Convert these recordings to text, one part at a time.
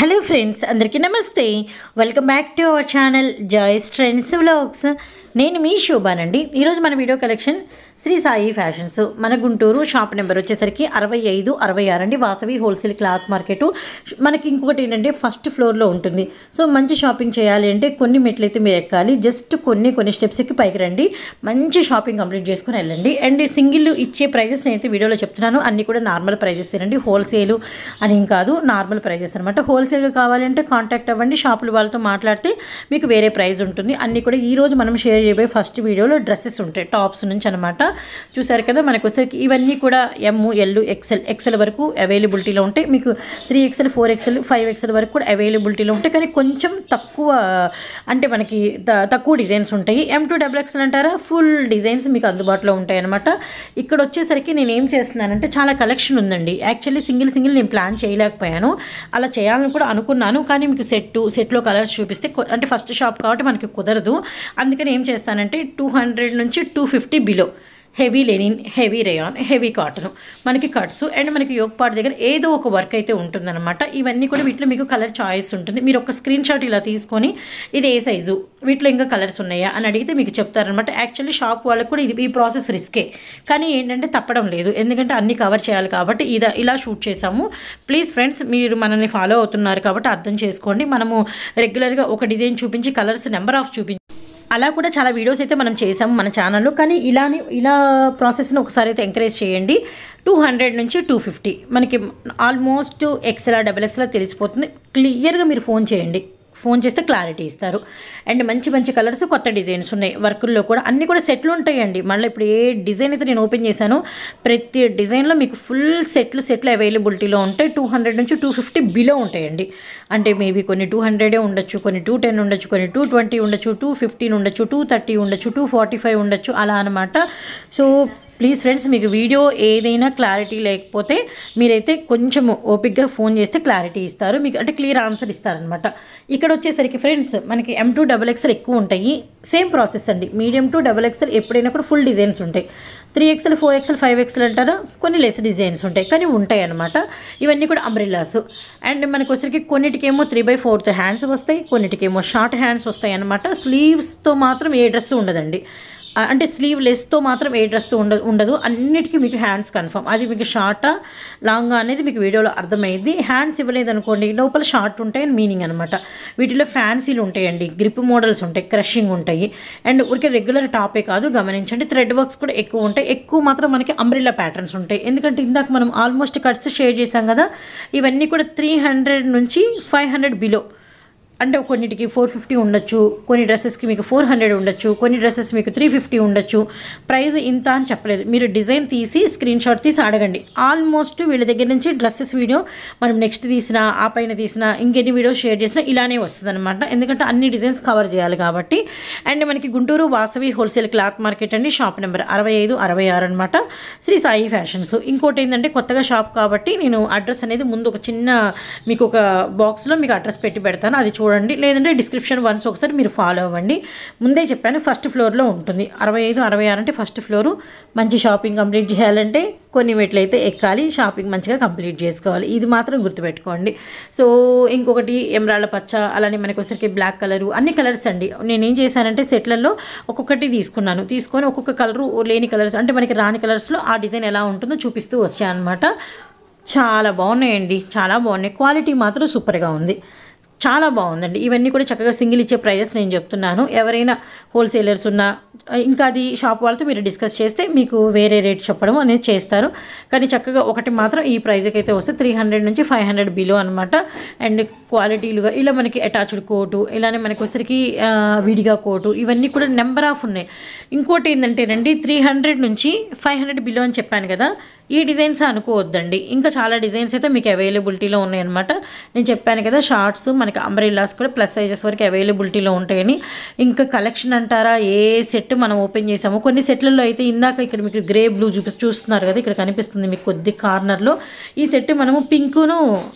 Hello friends అందరికీ నమస్తే welcome back to our channel joys trends vlogs నేను మీ శోభానండి ఈరోజు మన video collection Sri Sai fashions మన గుంటూరు షాప్ నెంబర్ వచ్చేసరికి అరవై ఐదు అరవై ఆరు అండి వాసవి హోల్సేల్ క్లాత్ మార్కెట్ మనకి ఇంకొకటి ఏంటంటే ఫస్ట్ ఫ్లోర్లో ఉంటుంది సో మంచి షాపింగ్ చేయాలి అంటే కొన్ని మెట్లు అయితే మీరు ఎక్కాలి జస్ట్ కొన్ని కొన్ని స్టెప్స్ ఎక్కి పైకి రండి మంచి షాపింగ్ కంప్లీట్ చేసుకుని వెళ్ళండి అండ్ సింగిల్ ఇచ్చే ప్రైజెస్ నేనైతే వీడియోలో చెప్తున్నాను అన్నీ కూడా నార్మల్ ప్రైజెస్ అండి హోల్సేల్ అని ఏం కాదు నార్మల్ ప్రైజెస్ అనమాట హోల్సేల్గా కావాలంటే కాంటాక్ట్ అవ్వండి షాపుల వాళ్ళతో మాట్లాడితే మీకు వేరే ప్రైస్ ఉంటుంది అన్నీ కూడా ఈ రోజు మనం షేర్ చేయబోయే ఫస్ట్ వీడియోలో డ్రెస్సెస్ ఉంటాయి టాప్స్ నుంచి అనమాట చూసారు కదా మనకు వచ్చేసరికి ఇవన్నీ కూడా ఎమ్ ఎల్ ఎక్సెల్ ఎక్సెల్ వరకు అవైలబిలిటీలో ఉంటాయి మీకు three XL four XL five XL వరకు కూడా అవైలబిలిటీలో ఉంటాయి కానీ కొంచెం తక్కువ అంటే మనకి త- తక్కువ డిజైన్స్ ఉంటాయి ఎం టూ డబుల్ ఎక్సెల్ అంటారా ఫుల్ డిజైన్స్ మీకు అందుబాటులో ఉంటాయి అనమాట ఇక్కడ వచ్చేసరికి నేను ఏం చేస్తున్నానంటే చాలా కలెక్షన్ ఉందండి యాక్చువల్లీ సింగిల్ సింగిల్ నేను ప్లాన్ చేయలేకపోయాను అలా చేయాలని కూడా అనుకున్నాను కానీ మీకు సెట్ సెట్లో కలర్స్ చూపిస్తే కొ- అంటే ఫస్ట్ షాప్ కాబట్టి మనకి కుదరదు అందుకని ఏం చేస్తానంటే టూ హండ్రెడ్ నుంచి two fifty below heavy linen heavy rayon heavy cotton మనకి కట్స్ అండ్ మనకి యోగ్ పార్ట్ దగ్గర ఏదో ఒక వర్క్ అయితే ఉంటుందన్నమాట ఇవన్నీ కూడా వీటిలో మీకు కలర్ చాయిస్ ఉంటుంది మీరు ఒక స్క్రీన్ షాట్ ఇలా తీసుకొని ఇది ఏ సైజు వీటిలో ఇంకా కలర్స్ ఉన్నాయా అని అడిగితే మీకు చెప్తారనమాట యాక్చువల్లీ షాప్ వాళ్ళకి కూడా ఇది ఈ ప్రాసెస్ రిస్కే కానీ ఏంటంటే తప్పడం లేదు ఎందుకంటే అన్ని కవర్ చేయాలి కాబట్టి ఇది ఇలా షూట్ చేసాము ప్లీజ్ ఫ్రెండ్స్ మీరు మనల్ని ఫాలో అవుతున్నారు కాబట్టి అర్థం చేసుకోండి మనము రెగ్యులర్గా ఒక డిజైన్ చూపించి కలర్స్ నెంబర్ ఆఫ్ చూపించి అలా కూడా చాలా వీడియోస్ అయితే మనం చేసాము మన ఛానల్లో కానీ ఇలాని ఇలా ప్రాసెస్ని ఒకసారి అయితే ఎంకరేజ్ చేయండి టూ హండ్రెడ్ నుంచి టూ ఫిఫ్టీ మనకి ఆల్మోస్ట్ ఎక్స్ఎల్ డబుల్ ఎక్స్ఎల్ తెలిసిపోతుంది క్లియర్గా మీరు ఫోన్ చేయండి ఫోన్ చేస్తే క్లారిటీ ఇస్తారు అండ్ మంచి మంచి కలర్స్ కొత్త డిజైన్స్ ఉన్నాయి వర్కుల్లో కూడా అన్నీ కూడా సెట్లు ఉంటాయండి మళ్ళీ ఇప్పుడు ఏ డిజైన్ అయితే నేను ఓపెన్ చేశానో ప్రతి డిజైన్లో మీకు ఫుల్ సెట్లు సెట్లు అవైలబిలిటీలో ఉంటాయి టూ హండ్రెడ్ నుంచి టూ ఫిఫ్టీ బిలో ఉంటాయండి అంటే మేబీ కొన్ని టూ హండ్రెడే ఉండొచ్చు కొన్ని టూ టెన్ ఉండొచ్చు కొన్ని టూ ట్వంటీ ఉండొచ్చు టూ ఫిఫ్టీన్ ఉండొచ్చు టూ థర్టీ ఉండొచ్చు టూ ఫార్టీ ఫైవ్ ఉండొచ్చు అలా అనమాట సో ప్లీజ్ ఫ్రెండ్స్ మీకు వీడియో ఏదైనా క్లారిటీ లేకపోతే మీరైతే కొంచెం ఓపిక్గా ఫోన్ చేస్తే క్లారిటీ ఇస్తారు మీకు అంటే క్లియర్ ఆన్సర్ ఇస్తారనమాట ఇక్కడ వచ్చేసరికి ఫ్రెండ్స్ మనకి ఎం టూ డబల్ ఎక్స్ఎల్ ఎక్కువ ఉంటాయి సేమ్ ప్రాసెస్ అండి మీడియం టు డబల్ ఎక్స్ఎల్ ఎప్పుడైనా కూడా ఫుల్ డిజైన్స్ ఉంటాయి three XL four XL five XL అంటారా కొన్ని లెస్ డిజైన్స్ ఉంటాయి కానీ ఉంటాయి అనమాట ఇవన్నీ కూడా అంబ్రిల్లాస్ అండ్ మనకు వచ్చరికి కొన్నిటికేమో త్రీ బై ఫోర్త్ హ్యాండ్స్ వస్తాయి కొన్నిటికేమో షార్ట్ హ్యాండ్స్ వస్తాయి అనమాట స్లీవ్స్తో మాత్రం ఏ డ్రెస్ ఉండదండి ఆ, అంటే స్లీవ్ లెస్తో మాత్రం ఏ డ్రెస్తో ఉండదు ఉండదు అన్నిటికీ మీకు హ్యాండ్స్ కన్ఫర్మ్ అది మీకు షార్టా లాంగా అనేది మీకు వీడియోలో అర్థమైంది హ్యాండ్స్ ఇవ్వలేదు అనుకోండి లోపల షార్ట్ ఉంటాయి అని మీనింగ్ అనమాట వీటిలో ఫ్యాన్సీలు ఉంటాయండి గ్రిప్ మోడల్స్ ఉంటాయి క్రషింగ్ ఉంటాయి అండ్ ఊరికే రెగ్యులర్ టాపే కాదు గమనించండి థ్రెడ్ వర్క్స్ కూడా ఎక్కువ ఉంటాయి ఎక్కువ మాత్రం మనకి అంబ్రిల్లా ప్యాటర్న్స్ ఉంటాయి ఎందుకంటే ఇందాక మనం ఆల్మోస్ట్ కట్స్ షేర్ చేసాం కదా ఇవన్నీ కూడా త్రీ హండ్రెడ్ నుంచి ఫైవ్ హండ్రెడ్ బిలో అంటే కొన్నిటికి ఫోర్ ఫిఫ్టీ ఉండొచ్చు కొన్ని డ్రెస్సెస్కి మీకు ఫోర్ హండ్రెడ్ ఉండొచ్చు కొన్ని డ్రెస్సెస్ మీకు త్రీ ఫిఫ్టీ ఉండొచ్చు ప్రైస్ ఇంత అని చెప్పలేదు మీరు డిజైన్ తీసి స్క్రీన్ షాట్ తీసి అడగండి ఆల్మోస్ట్ వీళ్ళ దగ్గర నుంచి డ్రెస్సెస్ వీడియో మనం నెక్స్ట్ తీసిన ఆ పైన తీసిన ఇంకెన్ని వీడియోస్ షేర్ చేసినా ఇలానే వస్తుంది అనమాట ఎందుకంటే అన్ని డిజైన్స్ కవర్ చేయాలి కాబట్టి అండ్ మనకి Guntur Vasavi wholesale cloth market అండి షాప్ నెంబర్ అరవై ఐదు అరవై ఆరు అనమాట శ్రీ సాయి ఫ్యాషన్స్ ఇంకోటి ఏంటంటే కొత్తగా షాప్ కాబట్టి నేను అడ్రస్ అనేది ముందు ఒక చిన్న మీకు ఒక బాక్స్లో మీకు అడ్రస్ పెట్టి పెడతాను అది చూడండి లేదంటే డిస్క్రిప్షన్ వన్స్ ఒకసారి మీరు ఫాలో అవ్వండి ముందే చెప్పాను ఫస్ట్ ఫ్లోర్లో ఉంటుంది అరవై ఐదు అరవై ఆరు అంటే ఫస్ట్ ఫ్లోరు మంచి షాపింగ్ కంప్లీట్ చేయాలంటే కొన్ని మెట్లయితే ఎక్కాలి షాపింగ్ మంచిగా కంప్లీట్ చేసుకోవాలి ఇది మాత్రం గుర్తుపెట్టుకోండి సో ఇంకొకటి ఎమరాళ్ళ పచ్చ అలానే మనకి వచ్చరికి బ్లాక్ కలరు అన్ని కలర్స్ అండి నేను ఏం చేశానంటే సెట్లలో ఒక్కొక్కటి తీసుకున్నాను తీసుకొని ఒక్కొక్క కలరు లేని కలర్స్ అంటే మనకి రాని కలర్స్లో ఆ డిజైన్ ఎలా ఉంటుందో చూపిస్తూ వచ్చాను అనమాట చాలా బాగున్నాయండి చాలా బాగున్నాయి క్వాలిటీ మాత్రం సూపర్గా ఉంది చాలా బాగుందండి ఇవన్నీ కూడా చక్కగా సింగిల్ ఇచ్చే ప్రైజెస్ నేను చెప్తున్నాను ఎవరైనా హోల్సేలర్స్ ఉన్నా ఇంకా అది షాప్ వాళ్ళతో మీరు డిస్కస్ చేస్తే మీకు వేరే రేట్ చెప్పడం అనేది చేస్తారు కానీ చక్కగా ఒకటి మాత్రం ఈ ప్రైజ్కి అయితే వస్తే త్రీ హండ్రెడ్ నుంచి ఫైవ్ హండ్రెడ్ బిలో అనమాట అండ్ క్వాలిటీలుగా ఇలా మనకి అటాచ్డ్ కోటు ఇలానే మనకి వచ్చరికి ఆ, విడిగా కోటు ఇవన్నీ కూడా నెంబర్ ఆఫ్ ఉన్నాయి ఇంకోటి ఏంటంటేనండి త్రీ హండ్రెడ్ నుంచి ఫైవ్ హండ్రెడ్ బిలో అని చెప్పాను కదా ఈ డిజైన్స్ అనుకోవద్దండి ఇంకా చాలా డిజైన్స్ అయితే మీకు అవైలబిలిటీలో ఉన్నాయన్నమాట నేను చెప్పాను కదా షార్ట్స్ మనకి అంబ్రెల్లాస్ కూడా ప్లస్ సైజెస్ వరకు అవైలబిలిటీలో ఉంటాయని ఇంకా కలెక్షన్ అంటారా ఏ సెట్ మనం ఓపెన్ చేసాము కొన్ని సెట్లలో అయితే ఇందాక ఇక్కడ మీకు గ్రే బ్లూ చూపి చూస్తున్నారు కదా ఇక్కడ కనిపిస్తుంది మీకు కొద్ది కార్నర్లో ఈ సెట్ మనము పింకును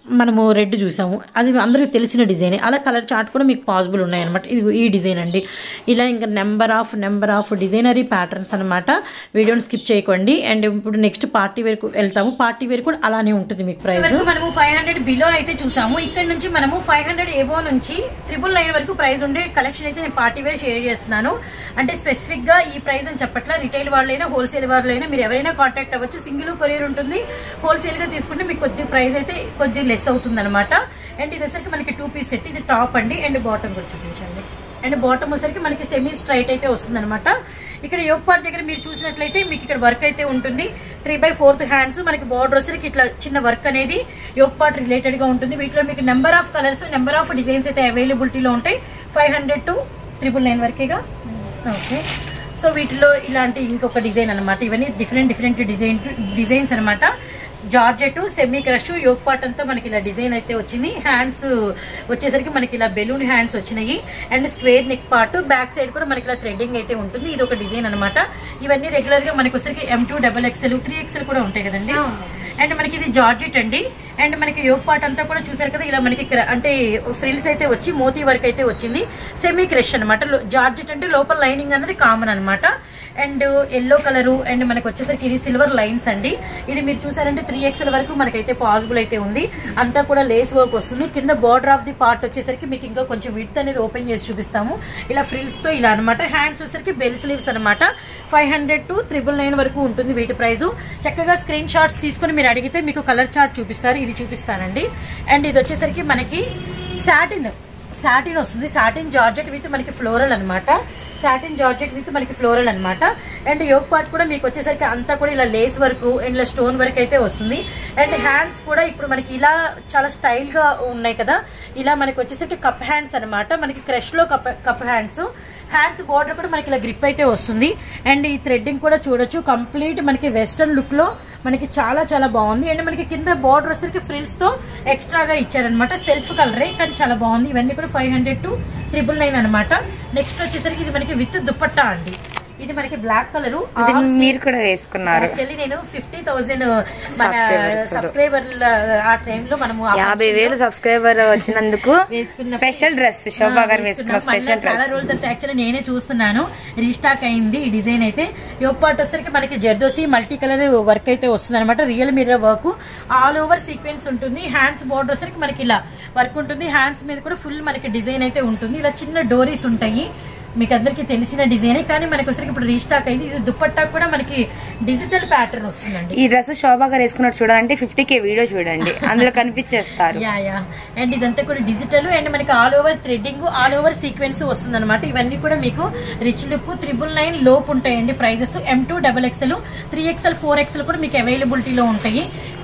మనము రెడ్ చూసాము అది అందరికీ తెలిసిన డిజైన్ అలా కలర్ చార్ట్ కూడా మీకు పాసిబుల్ ఉన్నాయన్నమాట ఇది ఈ డిజైన్ అండి ఇలా ఇంకా నెంబర్ ఆఫ్ నెంబర్ ఆఫ్ డిజైనరీ ప్యాటర్న్స్ అనమాట వీడియోని స్కిప్ చేయకండి అండ్ ఇప్పుడు నెక్స్ట్ పార్టీ వేర్ వెళ్తాము పార్టీ వేర్ కూడా అలానే ఉంటుంది మీకు ప్రైస్ మనము ఫైవ్ హండ్రెడ్ బిలో అయితే చూసాము ఇక్కడ నుంచి మనము ఫైవ్ హండ్రెడ్ ఏబో నుంచి ట్రిపుల్ నైన్ వరకు ప్రైస్ ఉండే కలెక్షన్ అయితే నేను పార్టీ వేర్ షేర్ చేస్తున్నాను అంటే స్పెసిఫిక్ గా ఈ ప్రైస్ అని చెప్పట్లా రిటైల్ వాళ్ళైనా హోల్సేల్ వాళ్ళైనా మీరు ఎవరైనా కాంటాక్ట్ అవ్వచ్చు సింగిల్ కొరియర్ ఉంటుంది హోల్సేల్ గా తీసుకుంటే మీకు కొద్ది ప్రైస్ అయితే కొద్ది లెస్ అవుతుంది అనమాట అండ్ ఇది వచ్చరికి మనకి టూ పీస్ సెట్ ఇది టాప్ అండి అండ్ బాటమ్ కూడా చూపించండి అండ్ బాటమ్ వచ్చరికి మనకి సెమీ స్ట్రైట్ అయితే వస్తుంది అనమాట ఇక్కడ యోగ్ పార్ట్ దగ్గర మీరు చూసినట్లయితే మీకు ఇక్కడ వర్క్ అయితే ఉంటుంది త్రీ బై ఫోర్త్ హ్యాండ్స్ మనకి బార్డర్ వచ్చరికి ఇట్లా చిన్న వర్క్ అనేది యోగ్ పార్ట్ రిలేటెడ్ గా ఉంటుంది వీటిలో మీకు number of colours number of designs అయితే అవైలబిలిటీలో ఉంటాయి five hundred to triple nine వరకేగా ఓకే సో వీటిలో ఇలాంటి ఇంకొక డిజైన్ అనమాట ఇవన్నీ డిఫరెంట్ డిఫరెంట్ డిజైన్ డిజైన్స్ అనమాట georgette semi crush yoke part అంతా మనకి ఇలా డిజైన్ అయితే వచ్చింది హ్యాండ్స్ వచ్చేసరికి మనకి ఇలా బెలూన్ హ్యాండ్స్ వచ్చినాయి and square neck part back side కూడా మనకి ఇలా థ్రెడ్డింగ్ అయితే ఉంటుంది ఇది ఒక డిజైన్ అనమాట ఇవన్నీ రెగ్యులర్ గా మనకి వచ్చరికి M to double XL three XL కూడా ఉంటాయి కదండి అండ్ మనకి ఇది జార్జెట్ అండి అండ్ మనకి యోగ్ పార్ట్ అంతా కూడా చూసారు కదా ఇలా మనకి ఇక్కడ అంటే ఫ్రిల్స్ అయితే వచ్చి మోతీ వర్క్ అయితే వచ్చింది సెమీ క్రష్ అనమాట జార్జెట్ అంటే లోపల లైనింగ్ అనేది కామన్ అనమాట అండ్ ఎల్లో కలరు అండ్ మనకి వచ్చేసరికి ఇది సిల్వర్ లైన్స్ అండి ఇది మీరు చూసారంటే త్రీ ఎక్స్ఎల్ వరకు మనకైతే పాసిబుల్ అయితే ఉంది అంతా కూడా లేస్ వర్క్ వస్తుంది కింద బార్డర్ ఆఫ్ ది పార్ట్ వచ్చేసరికి మీకు ఇంకా కొంచెం విడ్త్ అనేది ఓపెన్ చేసి చూపిస్తాము ఇలా ఫ్రిల్స్ తో ఇలా అనమాట హ్యాండ్స్ వచ్చేసరికి బెల్ స్లీవ్స్ అనమాట five hundred to triple nine వరకు ఉంటుంది వీటి ప్రైస్ చక్కగా స్క్రీన్ షాట్స్ తీసుకొని మీరు అడిగితే మీకు కలర్ చార్ట్ చూపిస్తారు ఇది చూపిస్తానండి అండ్ ఇది వచ్చేసరికి మనకి సాటిన్ సాటిన్ వస్తుంది సాటిన్ జార్జెట్ విత్ మనకి ఫ్లోరల్ అనమాట సాటిన్ జార్జెట్ విత్ మనకి ఫ్లోరల్ అనమాట అండ్ యోగ్ పార్ట్ కూడా మీకు వచ్చేసరికి అంతా కూడా ఇలా లేస్ వర్క్ అండ్ ఇలా స్టోన్ వర్క్ అయితే వస్తుంది అండ్ హ్యాండ్స్ కూడా ఇప్పుడు మనకి ఇలా చాలా స్టైల్ గా ఉన్నాయి కదా ఇలా మనకి వచ్చేసరికి కప్ హ్యాండ్స్ అనమాట మనకి క్రష్ లో cup cup hands hands border కూడా మనకి ఇలా గ్రిప్ అయితే వస్తుంది అండ్ ఈ థ్రెడ్డింగ్ కూడా చూడొచ్చు కంప్లీట్ మనకి వెస్టర్న్ లుక్ లో మనకి చాలా చాలా బాగుంది అండ్ మనకి కింద బార్డర్ వచ్చేసరికి ఫ్రిల్స్ తో ఎక్స్ట్రాగా ఇచ్చారనమాట సెల్ఫ్ కలరే కానీ చాలా బాగుంది ఇవన్నీ కూడా five hundred to triple nine అనమాట నెక్స్ట్ వచ్చేసరికి ఇది మనకి విత్ దుపట్టా అండి ఇది మనకి బ్లాక్ కలర్ ఇది మీరు కూడా వేసుకున్నారు యాక్చువల్లీ నేను ఫిఫ్టీ థౌసండ్ మన Subscribers. సబ్స్క్రైబర్ల ఆ టైంలో మనము ఆ యాభై వేలు సబ్స్క్రైబర్ వచ్చినందుకు వేసుకున్న- స్పెషల్ డ్రెస్ శోభా గారు వేసుకున్న వేసుకున్నాం. స్పెషల్ మళ్ళా చాలా డ్రెస్ రోజుల తర్వాత యాక్చువల్లీ నేనే చూస్తున్నాను రీస్టాక్ అయింది ఈ డిజైన్ అయితే యోగ్ పార్ట్ వచ్చేసరికి మనకి జర్దోసి మల్టీ కలర్ వర్క్ అయితే వస్తుంది అనమాట real mirror work all over sequence ఉంటుంది హ్యాండ్స్ బోర్డర్ వచ్చేసరికి మనకి ఇలా వర్క్ ఉంటుంది హ్యాండ్స్ మీద కూడా ఫుల్ మనకి డిజైన్ అయితే ఉంటుంది ఇలా చిన్న డోరీస్ ఉంటాయి మీకు అందరికి తెలిసిన డిజైన్ కానీ మనకి వచ్చరికి ఇప్పుడు రీస్టాక్ అయింది ఇది దుపట్టా కూడా మనకి డిజిటల్ ప్యాటర్న్ వస్తుందండి ఈ డ్రెస్ శోభా గారు వేసుకున్నట్టు చూడాలంటే ఫిఫ్టీ కే వీడియో చూడండి అందులో కనిపించేస్తారు యా యా అండ్ ఇదంతా కూడా డిజిటల్ అండ్ మనకి all over threading all over sequence వస్తుంది అనమాట ఇవన్నీ కూడా మీకు రిచ్ లుక్ త్రిబుల్ నైన్ లోపు ఉంటాయండి prices M to double XL three XL four XL కూడా మీకు అవైలబిలిటీలో ఉంటాయి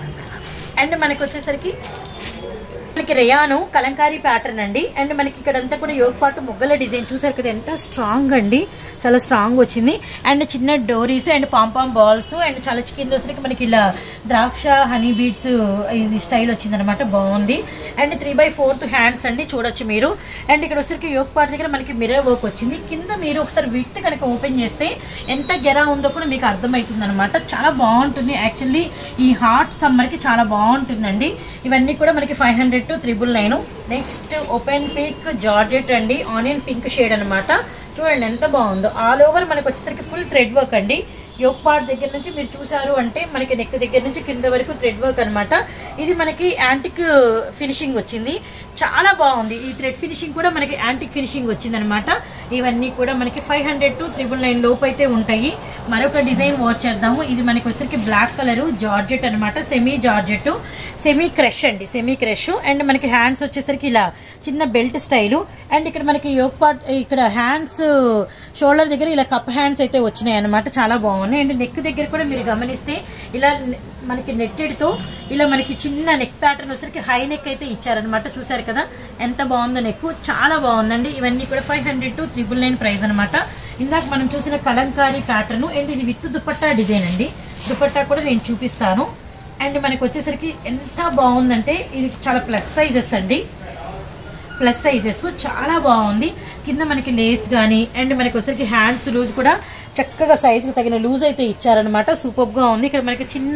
అండ్ మనకి వచ్చేసరికి మనకి రేయాను కలంకారీ ప్యాటర్న్ అండి అండ్ మనకి ఇక్కడ అంతా కూడా యోగ పాటు మొగ్గల డిజైన్ చూసారు కదా ఎంత స్ట్రాంగ్ అండి చాలా స్ట్రాంగ్ వచ్చింది అండ్ చిన్న doris and pompom balls and చాలా కింద వచ్చరికి మనకి ఇలా ద్రాక్ష హనీ బీడ్స్ ఇది స్టైల్ వచ్చింది అనమాట బాగుంది and three by fourth hands అండి చూడొచ్చు మీరు అండ్ ఇక్కడ వచ్చరికి యోగ పాటు దగ్గర మనకి మిర్రర్ వర్క్ వచ్చింది కింద మీరు ఒకసారి విత్ కనుక ఓపెన్ చేస్తే ఎంత గెరా ఉందో కూడా మీకు అర్థమవుతుంది అనమాట చాలా బాగుంటుంది యాక్చువల్లీ ఈ హాట్ సమ్మర్ కి చాలా బాగుంటుందండి ఇవన్నీ కూడా మనకి five hundred to triple nine next open pick georgette అండి ఆనియన్ పింక్ షేడ్ అన్నమాట చూడండి ఎంత బాగుందో ఆల్ ఓవర్ మనకి వచ్చేసరికి ఫుల్ థ్రెడ్ వర్క్ అండి యోగ్ పార్ట్ దగ్గర నుంచి మీరు చూసారు అంటే మనకి నెక్ దగ్గర నుంచి కింద వరకు థ్రెడ్ వర్క్ అన్నమాట ఇది మనకి యాంటిక్ ఫినిషింగ్ వచ్చింది చాలా బాగుంది ఈ థ్రెడ్ ఫినిషింగ్ కూడా మనకి యాంటిక్ ఫినిషింగ్ వచ్చింది అనమాట ఇవన్నీ కూడా మనకి five hundred to triple nine లోపు అయితే ఉంటాయి మరొక డిజైన్ వాచ్ చేద్దాము ఇది మనకి వచ్చరికి బ్లాక్ కలర్ జార్జెట్ అనమాట సెమీ జార్జెట్ సెమీ క్రష్ అండి సెమీ క్రష్ అండ్ మనకి హ్యాండ్స్ వచ్చేసరికి ఇలా చిన్న బెల్ట్ స్టైలు అండ్ ఇక్కడ మనకి యోగ్ పార్ట్ ఇక్కడ హ్యాండ్స్ షోల్డర్ దగ్గర ఇలా కప్ హ్యాండ్స్ అయితే వచ్చినాయి అనమాట చాలా బాగున్నాయి అండ్ నెక్ దగ్గర కూడా మీరు గమనిస్తే ఇలా నె- మనకి నెట్టెడ్ తో ఇలా మనకి చిన్న నెక్ ప్యాటర్న్ వచ్చేసరికి హై నెక్ అయితే ఇచ్చారనమాట చూసారు కదా ఎంత బాగుందో నెక్ చాలా బాగుందండి ఇవన్నీ కూడా five hundred to triple nine price అనమాట ఇందాక మనం చూసిన కలంకారీ ప్యాటర్న్ అండ్ ఇది విత్ దుపట్టా డిజైన్ అండి దుపట్టా కూడా నేను చూపిస్తాను అండ్ మనకి వచ్చేసరికి ఎంత బాగుందంటే ఇది చాలా ప్లస్ సైజెస్ అండి ప్లస్ సైజెస్ చాలా బాగుంది కింద మనకి లేస్ కానీ అండ్ మనకి వచ్చేసరికి హ్యాండ్స్ లూజ్ కూడా చక్కగా సైజుకు తగిన లూజ్ అయితే ఇచ్చారనమాట సూపర్ గా ఉంది ఇక్కడ మనకి చిన్న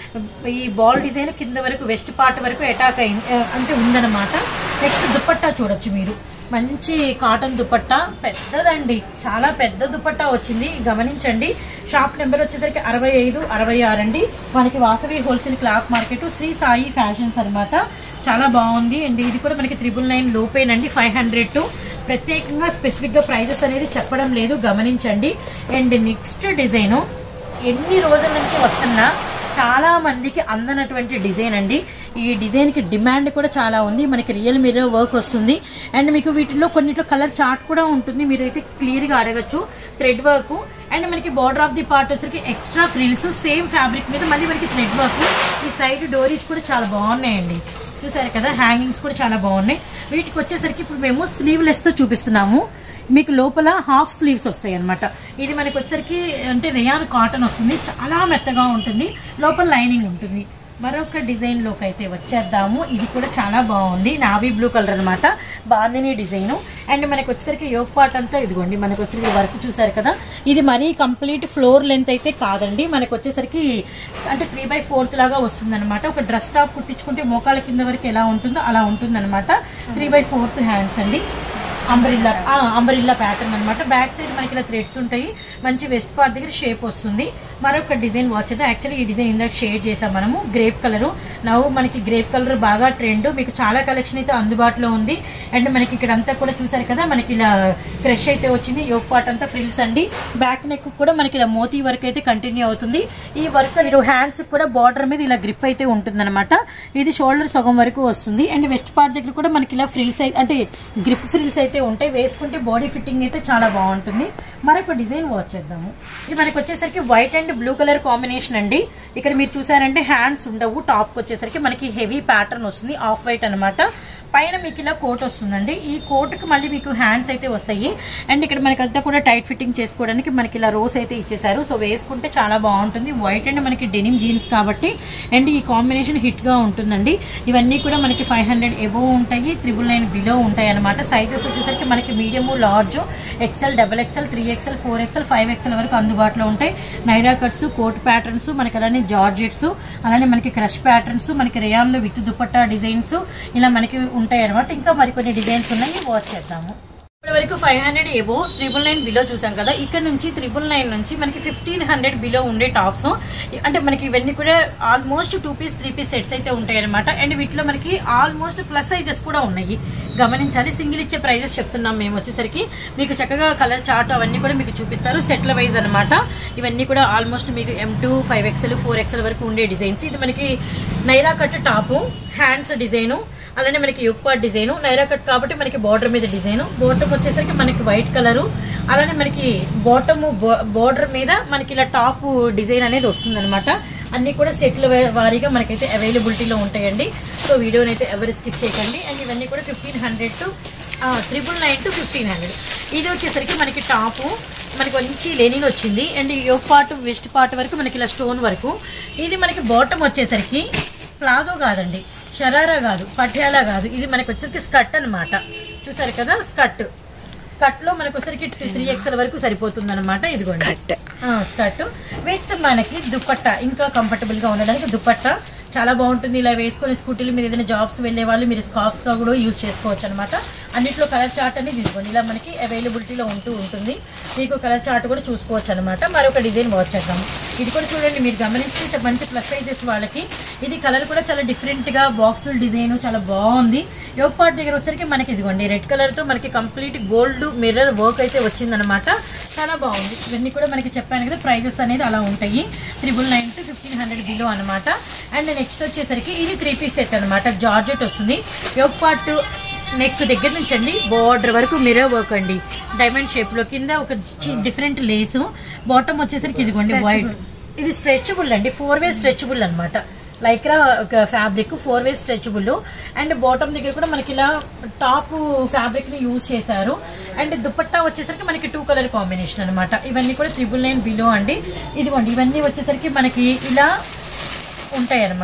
ఈ బాల్ డిజైన్ కింద వరకు వెస్ట్ పార్ట్ వరకు అటాక్ అయింది ఆ, అంటే ఉందన్నమాట నెక్స్ట్ దుపట్టా చూడొచ్చు మీరు మంచి కాటన్ దుపట్టా పెద్దదండి చాలా పెద్ద దుపట్టా వచ్చింది గమనించండి షాప్ నెంబర్ వచ్చేసరికి అరవై ఐదు అరవై ఆరు అండి మనకి Vasavi wholesale cloth market Shri Sai fashions అన్నమాట చాలా బాగుంది అండ్ ఇది కూడా మనకి త్రిబుల్ నైన్ లోపేనండి ఫైవ్ హండ్రెడ్ టు ప్రత్యేకంగా స్పెసిఫిక్గా ప్రైజెస్ అనేది చెప్పడం లేదు గమనించండి అండ్ నెక్స్ట్ డిజైను ఎన్ని రోజుల నుంచి వస్తున్నా చాలా మందికి అందనటువంటి డిజైన్ అండి ఈ డిజైన్ కి డిమాండ్ కూడా చాలా ఉంది మనకి రియల్ మిర్రర్ వర్క్ వస్తుంది అండ్ మీకు వీటిలో కొన్నిట్లో కలర్ చార్ట్ కూడా ఉంటుంది మీరు అయితే క్లియర్ గా అడగచ్చు థ్రెడ్ వర్క్ అండ్ మనకి బార్డర్ ఆఫ్ ది పార్ట్ వచ్చరికి ఎక్స్ట్రా ఫ్రిల్స్ సేమ్ ఫ్యాబ్రిక్ మీద మళ్ళీ మనకి థ్రెడ్ వర్క్ ఈ సైడ్ డోరీస్ కూడా చాలా బాగున్నాయండి చూసారు కదా హ్యాంగింగ్స్ కూడా చాలా బాగున్నాయి వీటికి వచ్చేసరికి ఇప్పుడు మేము స్లీవ్లెస్ తో చూపిస్తున్నాము మీకు లోపల హాఫ్ స్లీవ్స్ వస్తాయి అనమాట ఇది మనకి వచ్చేసరికి అంటే రేయాన్ కాటన్ వస్తుంది చాలా మెత్తగా ఉంటుంది లోపల లైనింగ్ ఉంటుంది మరొక డిజైన్ లోకి అయితే వచ్చేద్దాము ఇది కూడా చాలా బాగుంది నావీ బ్లూ కలర్ అనమాట బాందిని డిజైన్ అండ్ మనకి వచ్చేసరికి యోగ్ పార్ట్ అంతా ఇదిగోండి మనకి వచ్చేసరికి వర్క్ చూసారు కదా ఇది మరీ కంప్లీట్ ఫ్లోర్ లెంత్ అయితే కాదండి మనకి వచ్చేసరికి అంటే త్రీ బై ఫోర్త్ లాగా వస్తుంది ఒక డ్రెస్ టాప్ కుట్టించుకుంటే మోకాల కింద వరకు ఎలా ఉంటుందో అలా ఉంటుంది అనమాట త్రీ బై ఫోర్త్ హ్యాండ్స్ అండి అంబరిల్లా అంబరిల్లా ప్యాటర్న్ అన్నమాట బ్యాక్ సైడ్ మనకి ఇలా థ్రెడ్స్ ఉంటాయి మంచి వెస్ట్ పార్ట్ దగ్గర షేప్ వస్తుంది మరొక డిజైన్ వాచ్ అయితే యాక్చువల్లీ ఈ డిజైన్ ఇందాక షేడ్ చేసాం మనము గ్రేప్ కలర్ నవ్వు మనకి గ్రేప్ కలర్ బాగా ట్రెండ్ మీకు చాలా కలెక్షన్ అయితే అందుబాటులో ఉంది అండ్ మనకి ఇక్కడ అంతా కూడా చూసారు కదా మనకి ఇలా క్రష్ అయితే వచ్చింది యోగ్ పార్ట్ అంతా ఫ్రిల్స్ అండి బ్యాక్ నెక్ కూడా మనకి ఇలా మోతీ వర్క్ అయితే కంటిన్యూ అవుతుంది ఈ వర్క్ మీరు హ్యాండ్స్ కూడా బార్డర్ మీద ఇలా గ్రిప్ అయితే ఉంటుంది ఇది షోల్డర్ సగం వరకు వస్తుంది అండ్ వెస్ట్ పార్ట్ దగ్గర కూడా మనకి ఇలా ఫ్రిల్స్ అయితే అంటే గ్రిప్ ఫ్రిల్స్ అయితే ఉంటాయి వేసుకుంటే బాడీ ఫిట్టింగ్ అయితే చాలా బాగుంటుంది మరొక డిజైన్ వాచ్ చేద్దాము ఇది మనకి వచ్చేసరికి white and blue colour combination అండి ఇక్కడ మీరు చూసారంటే హ్యాండ్స్ ఉండవు టాప్ వచ్చేసరికి మనకి హెవీ ప్యాటర్న్ వస్తుంది ఆఫ్ వైట్ అన్నమాట పైన మీకు ఇలా కోట్ వస్తుందండి ఈ కోట్కి మళ్ళీ మీకు హ్యాండ్స్ అయితే వస్తాయి అండ్ ఇక్కడ మనకి అంతా కూడా టైట్ ఫిట్టింగ్ చేసుకోవడానికి మనకి ఇలా రోస్ అయితే ఇచ్చేసారు సో వేసుకుంటే చాలా బాగుంటుంది వైట్ అండ్ మనకి డెనిమ్ జీన్స్ కాబట్టి అండ్ ఈ కాంబినేషన్ హిట్ గా ఉంటుందండి ఇవన్నీ కూడా మనకి ఫైవ్ హండ్రెడ్ ఎబోవ్ ఉంటాయి త్రిబుల్ నైన్ బిలో ఉంటాయి అనమాట సైజెస్ వచ్చేసరికి మనకి medium large XL double XL three XL four XL five XL వరకు అందుబాటులో ఉంటాయి నైరా కట్స్ కోట్ ప్యాటర్న్స్ మనకి అలానే జార్జెట్స్ అలానే మనకి క్రష్ ప్యాటర్న్స్ మనకి రేయాన్లో విత్ దుపట్టా డిజైన్స్ ఇలా మనకి ఉంటాయి అనమాట ఇంకా మరికొన్ని డిజైన్స్ ఉన్నాయి వాచ్ చేద్దాము ఇప్పటి వరకు five hundred above triple nine below చూసాం కదా ఇక్కడ నుంచి ట్రిపుల్ నైన్ నుంచి మనకి ఫిఫ్టీన్ హండ్రెడ్ బిలో ఉండే టాప్స్ అంటే మనకి ఇవన్నీ కూడా almost two piece three piece sets అయితే ఉంటాయి అనమాట అండ్ వీటిలో మనకి ఆల్మోస్ట్ ప్లస్ సైజెస్ కూడా ఉన్నాయి గమనించాలి సింగిల్ ఇచ్చే ప్రైజెస్ చెప్తున్నాం మేము వచ్చేసరికి మీకు చక్కగా కలర్ చార్ట్ అవన్నీ కూడా మీకు చూపిస్తారు సెట్ల వైజ్ అనమాట ఇవన్నీ కూడా ఆల్మోస్ట్ మీకు M to five XL four XL వరకు ఉండే డిజైన్స్ ఇది మనకి Naira cut top hands design అలానే మనకి యుక్పాట్ డిజైన్ నైరా కట్ కాబట్టి మనకి బార్డర్ మీద డిజైన్ బాటమ్ వచ్చేసరికి మనకి వైట్ కలరు అలానే మనకి బాటమ్ బార్డర్ మీద మనకి ఇలా టాప్ డిజైన్ అనేది వస్తుంది అనమాట అన్ని కూడా సెట్ల వారీగా మనకైతే అవైలబిలిటీలో ఉంటాయండి సో వీడియోని అయితే ఎవరు స్కిప్ చేయకండి అండ్ ఇవన్నీ కూడా fifteen hundred to triple nine to fifteen hundred ఇది వచ్చేసరికి మనకి టాపు మనకి మంచి లెనిన్ వచ్చింది and yoke part waist part వరకు మనకి ఇలా స్టోన్ వరకు ఇది మనకి బాటమ్ వచ్చేసరికి ప్లాజో కాదండి షరారా కాదు పటియాలా కాదు ఇది మనకి వచ్చేసరికి స్కర్ట్ అన్నమాట చూసారు కదా స్కర్ట్ స్కర్ట్ లో మనకి వచ్చేసరికి త్రీ ఎక్స్ఎల్ వరకు సరిపోతుంది అనమాట ఇదిగోండి స్కర్ట్ విత్ మనకి దుపట్టా ఇంకా కంఫర్టబుల్ గా ఉండడానికి దుపట్టా చాలా బాగుంటుంది ఇలా వేసుకొని స్కూటీల మీద ఏదైనా జాబ్స్ వెళ్ళే వాళ్ళు మీరు స్కార్ఫ్స్ గా కూడా యూజ్ చేసుకోవచ్చు అనమాట అన్నిట్లో కలర్ చార్ట్ అనేది తీసుకోండి ఇలా మనకి అవైలబిలిటీలో ఉంటూ ఉంటుంది మీకు కలర్ చార్ట్ కూడా చూసుకోవచ్చు అనమాట మరొక డిజైన్ వాచ్ చేద్దాం ఇది కూడా చూడండి మీరు గమనిస్తే చ- మంచి ప్లస్ సైజెస్ వాళ్ళకి ఇది కలర్ కూడా చాలా డిఫరెంట్ గా బాక్సుల డిజైన్ చాలా బాగుంది యోగ్ పార్ట్ దగ్గర వచ్చేసరికి మనకి ఇదిగోండి రెడ్ కలర్ తో మనకి కంప్లీట్ గోల్డ్ మిర్రర్ వర్క్ అయితే వచ్చిందనమాట చాలా బాగుంది ఇవన్నీ కూడా మనకి చెప్పాను కదా ప్రైజెస్ అనేది అలా ఉంటాయి triple nine to fifteen hundred below అనమాట అండ్ నెక్స్ట్ వచ్చేసరికి ఇది త్రీ పీస్ సెట్ అనమాట జార్జెట్ వస్తుంది యోగ్ పార్ట్ నెక్ దగ్గర నుంచి అండి బార్డర్ వరకు మిర్రర్ వర్క్ అండి డైమండ్ షేప్ లో కింద ఒక డిఫరెంట్ లేసు బాటమ్ వచ్చేసరికి ఇదిగోండి వైట్ ఇది స్ట్రెచబుల్ అండి ఫోర్ వే స్ట్రెచబుల్ అనమాట లైక్రా ఒక fabric four way stretchable and bottom దగ్గర కూడా మనకి ఇలా టాప్ ఫ్యాబ్రిక్ ని యూజ్ చేశారు అండ్ దుపట్టా వచ్చేసరికి మనకి టూ కలర్ కాంబినేషన్ అనమాట ఇవన్నీ కూడా త్రిబుల్ నైన్ బిలో అండి ఇదిగోండి ఇవన్నీ వచ్చేసరికి మనకి ఇలా ఉంటాయి అనమాట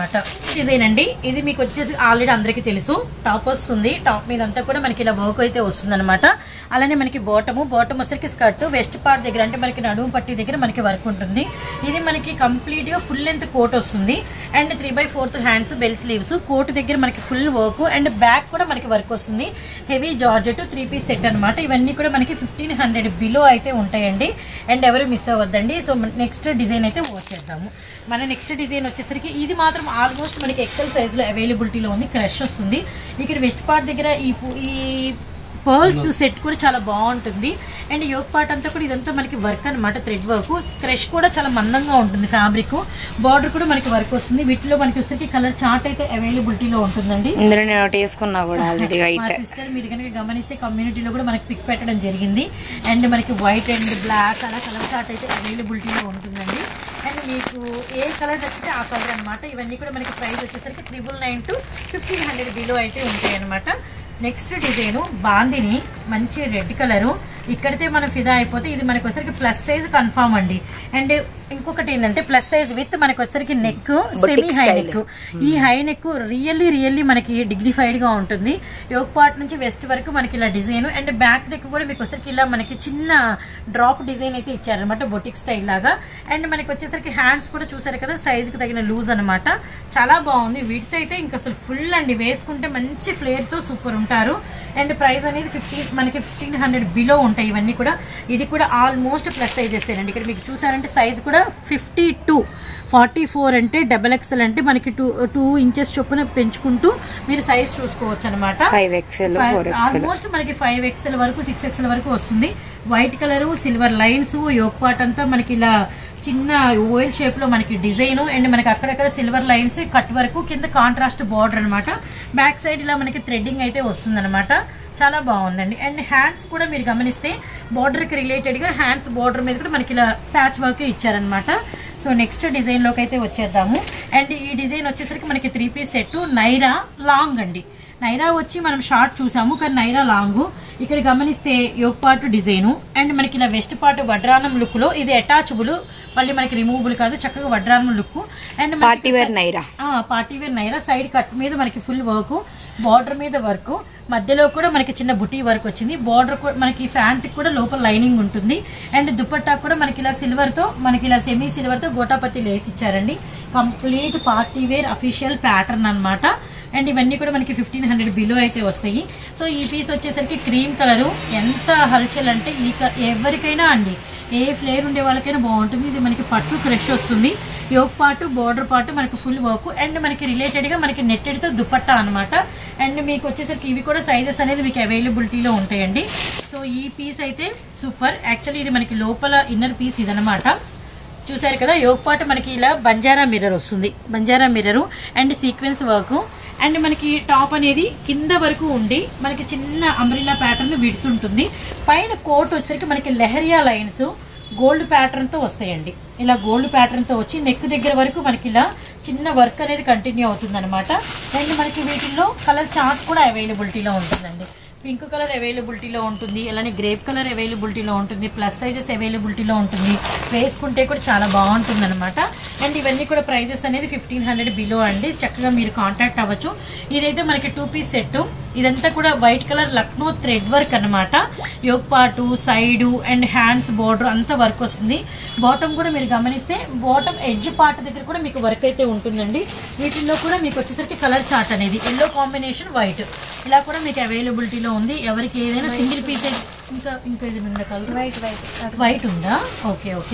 నెక్స్ట్ డిజైన్ అండి ఇది మీకు వచ్చేసి ఆల్రెడీ అందరికీ తెలుసు టాప్ వస్తుంది టాప్ మీద అంతా కూడా మనకి ఇలా వర్క్ అయితే వస్తుంది అనమాట అలానే మనకి బాటము బాటమ్ వచ్చరికి స్కర్ట్ వెస్ట్ పార్ట్ దగ్గర అంటే మనకి నడుము పట్టి దగ్గర మనకి వర్క్ ఉంటుంది ఇది మనకి కంప్లీట్ గా ఫుల్ లెంత్ కోట్ వస్తుంది and three by fourth hands bell sleeves coat దగ్గర మనకి ఫుల్ వర్క్ అండ్ బ్యాక్ కూడా మనకి వర్క్ వస్తుంది heavy georgette three piece set అనమాట ఇవన్నీ కూడా మనకి ఫిఫ్టీన్ హండ్రెడ్ బిలో అయితే ఉంటాయండి అండ్ ఎవరు మిస్ అవ్వద్దండి సో నెక్స్ట్ డిజైన్ అయితే వచ్చేద్దాము మన నెక్స్ట్ డిజైన్ వచ్చేసరికి ఇది మాత్రం ఆల్మోస్ట్ మనకి ఎక్సెల్ సైజ్ లో అవైలబిలిటీలో ఉంది క్రష్ వస్తుంది ఇక్కడ వెస్ట్ పార్ట్ దగ్గర ఈ పు- ఈ పర్ల్స్ సెట్ కూడా చాలా బాగుంటుంది అండ్ యోగ్ పార్ట్ అంతా కూడా ఇదంతా మనకి వర్క్ అనమాట థ్రెడ్ వర్క్ క్రష్ కూడా చాలా మందంగా ఉంటుంది ఫ్యాబ్రిక్ బార్డర్ కూడా మనకి వర్క్ వస్తుంది వీటిలో మనకి వచ్చేసరికి కలర్ చార్ట్ అయితే అవైలబిలిటీలో ఉంటుందండి ఇందులో నేను ఒకటి వేసుకున్నా కూడా ఆల్రెడీ మా వైట్ సిస్టర్ మీరు కనుక గమనిస్తే కమ్యూనిటీలో కూడా మనకి పిక్ పెట్టడం జరిగింది అండ్ మనకి వైట్ అండ్ బ్లాక్ అలా కలర్ చార్ట్ అయితే అవైలబిలిటీలో ఉంటుందండి అండ్ మీకు ఏ కలర్ నచ్చితే ఆ కలర్ అన్నమాట ఇవన్నీ కూడా మనకి ప్రైస్ వచ్చేసరికి triple nine to fifteen hundred below అయితే ఉంటాయి అనమాట నెక్స్ట్ డిజైన్ బాందిని మంచి రెడ్ కలరు ఇక్కడితే మనం ఫిదా అయిపోతే ఇది మనకి వచ్చరికి ప్లస్ సైజ్ కన్ఫామ్ అండి అండ్ ఇంకొకటి ఏంటంటే ప్లస్ సైజ్ విత్ మనకి వచ్చరికి నెక్ సెమీ హై నెక్ ఈ హై నెక్ రియల్లీ రియల్లీ మనకి డిగ్నిఫైడ్ గా ఉంటుంది యోగ్ పార్ట్ నుంచి వెస్ట్ వరకు మనకి ఇలా డిజైన్ అండ్ బ్యాక్ నెక్ కూడా మీకు వచ్చరికి ఇలా మనకి చిన్న డ్రాప్ డిజైన్ అయితే ఇచ్చారనమాట బొటిక్ స్టైల్ లాగా అండ్ మనకి వచ్చేసరికి హ్యాండ్స్ కూడా చూసారు కదా సైజ్ కి తగిన లూజ్ అనమాట చాలా బాగుంది వీటితో అయితే ఇంకా అసలు ఫుల్ అండి వేసుకుంటే మంచి ఫ్లేర్ తో సూపర్ ఉంటారు అండ్ ప్రైస్ అనేది ఫిఫ్టీన్ మనకి ఫిఫ్టీన్ హండ్రెడ్ బిలో ఉంటాయి ఇవన్నీ కూడా ఇది కూడా ఆల్మోస్ట్ ప్లస్ సైజెస్ అండి ఇక్కడ మీకు చూసారంటే సైజ్ కూడా ఫిఫ్టీ టూ ఫార్టీ ఫోర్ అంటే డబల్ ఎక్స్ఎల్ అంటే మనకి టూ టూ ఇంచెస్ చొప్పున పెంచుకుంటూ మీరు సైజ్ చూసుకోవచ్చు అనమాట five XL four XL almost మనకి ఫైవ్ ఎక్స్ఎల్ వరకు సిక్స్ ఎక్స్ఎల్ వరకు వస్తుంది white colour silver lines yoke part అంతా మనకి ఇలా చిన్న ఓయిల్ షేప్ లో మనకి డిజైన్ అండ్ మనకి అక్కడక్కడ సిల్వర్ లైన్స్ కట్ వరకు కింద కాంట్రాస్ట్ బార్డర్ అన్నమాట బ్యాక్ సైడ్ ఇలా మనకి థ్రెడ్డింగ్ అయితే వస్తుంది చాలా బాగుందండి అండ్ హ్యాండ్స్ కూడా మీరు గమనిస్తే border కి రిలేటెడ్ గా హ్యాండ్స్ బార్డర్ మీద కూడా మనకి ఇలా ప్యాచ్ వర్క్ ఇచ్చారనమాట సో నెక్స్ట్ డిజైన్ లోకి అయితే వచ్చేద్దాము అండ్ ఈ డిజైన్ వచ్చేసరికి మనకి three piece set Naira long అండి నైరా వచ్చి మనం షార్ట్ చూసాము కానీ నైరా లాంగ్ ఇక్కడ గమనిస్తే యోగ్ పార్ట్ డిజైన్ అండ్ మనకి ఇలా వెస్ట్ పార్ట్ వడ్రానం లుక్ లో ఇది అటాచబుల్ మళ్ళీ మనకి రిమూవబుల్ కాదు చక్కగా వడ్రానం look and party wear Naira party wear Naira side cut మీద మనకి ఫుల్ వర్క్ బార్డర్ మీద వర్క్ మధ్యలో కూడా మనకి చిన్న బుటీ వర్క్ వచ్చింది బార్డర్ మనకి ఫ్యాంట్ కూడా లోపల లైనింగ్ ఉంటుంది అండ్ దుపట్టా కూడా మనకి ఇలా సిల్వర్ తో మనకి ఇలా సెమీ సిల్వర్ తో గోటాపతి లేస్ ఇచ్చారండి complete party wear official pattern అన్నమాట అండ్ ఇవన్నీ కూడా మనకి ఫిఫ్టీన్ హండ్రెడ్ బిలో అయితే వస్తాయి సో ఈ పీస్ వచ్చేసరికి క్రీమ్ కలరు ఎంత హల్చల్ అంటే ఈ క- ఎవరికైనా అండి ఏ ఫ్లేర్ ఉండే వాళ్ళకైనా బాగుంటుంది ఇది మనకి పట్టు క్రష్ వస్తుంది యోగ్ పాటు బార్డర్ పాటు మనకి ఫుల్ వర్క్ అండ్ మనకి రిలేటెడ్ గా మనకి నెట్టెడ్ తో దుపట్టా అనమాట అండ్ మీకు వచ్చేసరికి ఇవి కూడా సైజెస్ అనేది మీకు అవైలబిలిటీలో ఉంటాయండి సో ఈ పీస్ అయితే సూపర్ యాక్చువల్లీ ఇది మనకి లోపల ఇన్నర్ పీస్ ఇదనమాట చూసారు కదా యోగ్ పాటు మనకి ఇలా బంజారా మిర్రర్ వస్తుంది Banjara mirror and sequence work and మనకి టాప్ అనేది కింద వరకు ఉండి మనకి చిన్న అంబ్రిల్లా ప్యాటర్న్ విడుతుంటుంది పైన కోట్ వచ్చేసరికి మనకి లెహరియా లైన్స్ గోల్డ్ ప్యాటర్న్ తో వస్తాయండి ఇలా గోల్డ్ ప్యాటర్న్ తో వచ్చి నెక్ దగ్గర వరకు మనకి ఇలా చిన్న వర్క్ అనేది కంటిన్యూ అవుతుంది అనమాట అండ్ మనకి వీటిల్లో కలర్ చార్ట్ కూడా అవైలబిలిటీలో ఉంటుందండి పింక్ కలర్ అవైలబిలిటీలో ఉంటుంది అలానే గ్రేప్ కలర్ అవైలబిలిటీలో ఉంటుంది ప్లస్ సైజెస్ అవైలబిలిటీలో ఉంటుంది వేసుకుంటే కూడా చాలా బాగుంటుంది అనమాట అండ్ ఇవన్నీ కూడా ప్రైజెస్ అనేది ఫిఫ్టీన్ హండ్రెడ్ బిలో అండి చక్కగా మీరు కాంటాక్ట్ అవ్వచ్చు ఇదైతే మనకి టూ పీస్ సెట్ ఇదంతా కూడా white colour Lucknow thread work అనమాట యోగ్ పాటు సైడు అండ్ హ్యాండ్స్ బోర్డర్ అంతా వర్క్ వస్తుంది బాటమ్ కూడా మీరు గమనిస్తే బాటమ్ ఎడ్జ్ పార్ట్ దగ్గర కూడా మీకు వర్క్ అయితే ఉంటుందండి వీటిల్లో కూడా మీకు వచ్చేసరికి కలర్ చార్ట్ అనేది ఎల్లో కాంబినేషన్ వైట్ ఇలా కూడా మీకు అవైలబిలిటీలో ఉంది ఎవరికి ఏదైనా సింగిల్ పీస్ ఇంకా ఇంకా ఏదైనా ఉందా కలర్ వైట్ వైట్ వైట్ ఉందా okay okay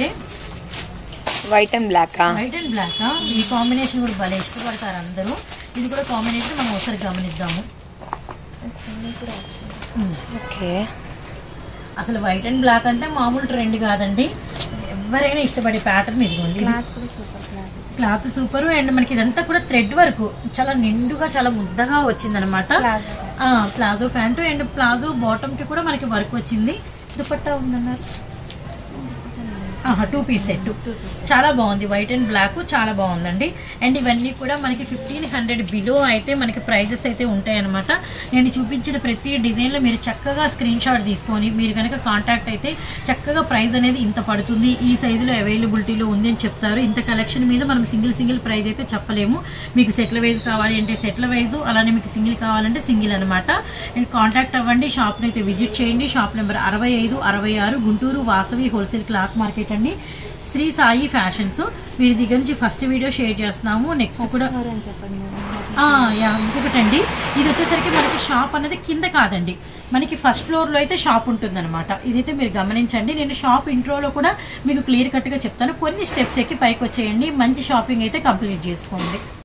white and black white and black ఈ కాంబినేషన్ కూడా భలే ఇష్టపడతారు అందరూ ఇది కూడా కాంబినేషన్ మనం ఒకసారి గమనిద్దాము ఓకే అసలు వైట్ అండ్ బ్లాక్ అంటే మామూలు ట్రెండ్ కాదండి ఎవరైనా ఇష్టపడే ప్యాటర్న్ ఇదిగోండి ఇది క్లాత్ సూపర్ అండ్ మనకి ఇదంతా కూడా థ్రెడ్ వర్క్ చాలా నిండుగా చాలా ముద్దగా వచ్చింది అనమాట palazzo pants and palazzo bottom కి కూడా మనకి వర్క్ వచ్చింది దుపట్టా ఉందన్నారు టూ పీస్ సెట్ చాలా బాగుంది వైట్ అండ్ బ్లాక్ చాలా బాగుందండి అండ్ ఇవన్నీ కూడా మనకి ఫిఫ్టీన్ హండ్రెడ్ బిలో అయితే మనకి ప్రైజెస్ అయితే ఉంటాయి అనమాట నేను చూపించిన ప్రతి డిజైన్లో మీరు చక్కగా స్క్రీన్ షాట్ తీసుకొని మీరు కనుక కాంటాక్ట్ అయితే చక్కగా ప్రైస్ అనేది ఇంత పడుతుంది ఈ సైజులో అవైలబిలిటీలో ఉంది అని చెప్తారు ఇంత కలెక్షన్ మీద మనం సింగిల్ సింగిల్ ప్రైస్ అయితే చెప్పలేము మీకు సెట్ల వైజ్ కావాలి అంటే సెట్ల వైజ్ అలానే మీకు సింగిల్ కావాలంటే సింగిల్ అనమాట అండ్ కాంటాక్ట్ అవ్వండి షాప్ని అయితే విజిట్ చేయండి షాప్ నెంబర్ అరవై ఐదు అరవై ఆరు Guntur Vasavi wholesale cloth market అండి శ్రీ సాయి ఫ్యాషన్స్ వీరి దగ్గర నుంచి ఫస్ట్ వీడియో షేర్ చేస్తున్నాము నెక్స్ట్ కూడా ఆ, యా ఇంకొకటి అండి ఇది వచ్చేసరికి మనకి షాప్ అనేది కింద కాదండి మనకి ఫస్ట్ ఫ్లోర్ లో అయితే షాప్ ఉంటుంది అనమాట ఇదైతే మీరు గమనించండి నేను షాప్ ఇంట్రోలో కూడా మీకు క్లియర్ కట్ గా చెప్తాను కొన్ని స్టెప్స్ ఎక్కి పైకి వచ్చేయండి మంచి షాపింగ్ అయితే కంప్లీట్ చేసుకోండి